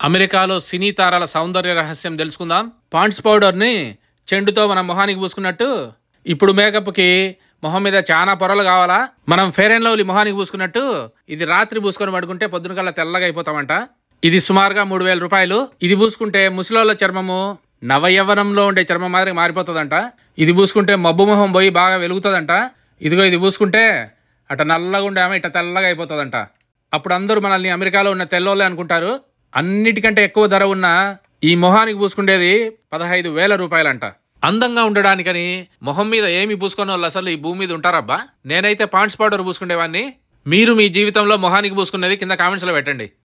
అమెరికాలో సినీ తారాల సౌందర్య రహస్యం తెలుసుకుందాం పాండ్స్ పౌడర్ని చెండుతో మన మొహానికి పూసుకున్నట్టు ఇప్పుడు మేకప్కి మొహం మీద చాలా పొరలు కావాలా మనం ఫేర్ అండ్ లవ్లీ మొహానికి పూసుకున్నట్టు ఇది రాత్రి పూసుకొని పడుకుంటే పొద్దున కల్లా తెల్లగా అయిపోతామంట ఇది సుమారుగా మూడు వేల రూపాయలు ఇది పూసుకుంటే ముసలోళ్ళ చర్మము నవయవ్వనంలో ఉండే చర్మం మాదిరి మారిపోతుందంట ఇది పూసుకుంటే మబ్బు మొహం పోయి బాగా వెలుగుతుందంట ఇదిగో ఇది పూసుకుంటే అట నల్లగా ఉండే ఆమె ఇట తెల్లగా అయిపోతుందంట అప్పుడు అందరూ మనల్ని అమెరికాలో ఉన్న తెల్లోళ్ళే అనుకుంటారు అన్నిటికంటే ఎక్కువ ధర ఉన్న ఈ మొహానికి పూసుకుండేది పదహైదు వేల రూపాయలంట అందంగా ఉండడానికని మొహం మీద ఏమి పూసుకున్న వాళ్ళు అసలు ఈ భూమి మీద ఉంటారబ్బా నేనైతే పాండ్స్ పౌడర్ పూసుకునేవాడిని మీరు మీ జీవితంలో మొహానికి పూసుకునేది కింద కామెంట్స్లో పెట్టండి